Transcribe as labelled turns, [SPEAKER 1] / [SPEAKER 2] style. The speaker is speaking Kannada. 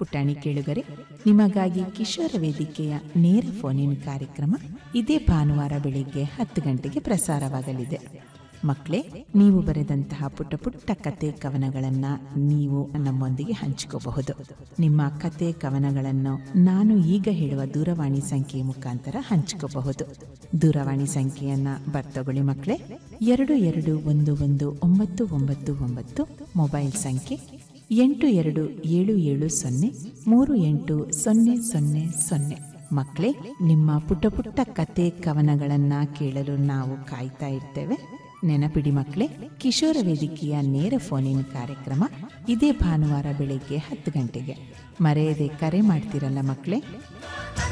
[SPEAKER 1] ಪುಟಾಣಿ ಕೇಳುಗರೆ ನಿಮಗಾಗಿ ಕಿಶೋರ ವೇದಿಕೆಯ ನೇರ ಫೋನಿನ್ ಕಾರ್ಯಕ್ರಮ ಇದೇ ಭಾನುವಾರ ಬೆಳಿಗ್ಗೆ ಹತ್ತು ಗಂಟೆಗೆ ಪ್ರಸಾರವಾಗಲಿದೆ ಮಕ್ಕಳೇ ನೀವು ಬರೆದಂತಹ ಪುಟ್ಟ ಪುಟ್ಟ ಕತೆ ಕವನಗಳನ್ನ ನೀವು ನಮ್ಮೊಂದಿಗೆ ಹಂಚಿಕೋಬಹುದು ನಿಮ್ಮ ಕತೆ ಕವನಗಳನ್ನು ನಾನು ಈಗ ಹೇಳುವ ದೂರವಾಣಿ ಸಂಖ್ಯೆಯ ಮುಖಾಂತರ ಹಂಚಿಕೋಬಹುದು ದೂರವಾಣಿ ಸಂಖ್ಯೆಯನ್ನ ಬರ್ತಗೊಳ್ಳಿ ಮಕ್ಕಳೇ ಎರಡು ಎರಡು ಒಂದು ಒಂದು ಒಂಬತ್ತು ಒಂಬತ್ತು ಒಂಬತ್ತು ಮೊಬೈಲ್ ಸಂಖ್ಯೆ ಎಂಟು ಎರಡು ಏಳು ಏಳು ಸೊನ್ನೆ ಮೂರು ಎಂಟು ಸೊನ್ನೆ ಸೊನ್ನೆ ಸೊನ್ನೆ ಮಕ್ಕಳೇ ನಿಮ್ಮ ಪುಟ್ಟ ಪುಟ್ಟ ಕತೆ ಕವನಗಳನ್ನ ಕೇಳಲು ನಾವು ಕಾಯ್ತಾ ಇರ್ತೇವೆ ನೆನಪಿಡಿ ಮಕ್ಕಳೇ ಕಿಶೋರ ವೇದಿಕೆಯ ನೇರ ಫೋನಿನ ಕಾರ್ಯಕ್ರಮ ಇದೇ ಭಾನುವಾರ ಬೆಳಿಗ್ಗೆ ಹತ್ತು ಗಂಟೆಗೆ ಮರೆಯದೆ ಕರೆ ಮಾಡ್ತಿರಲ್ಲ ಮಕ್ಕಳೇ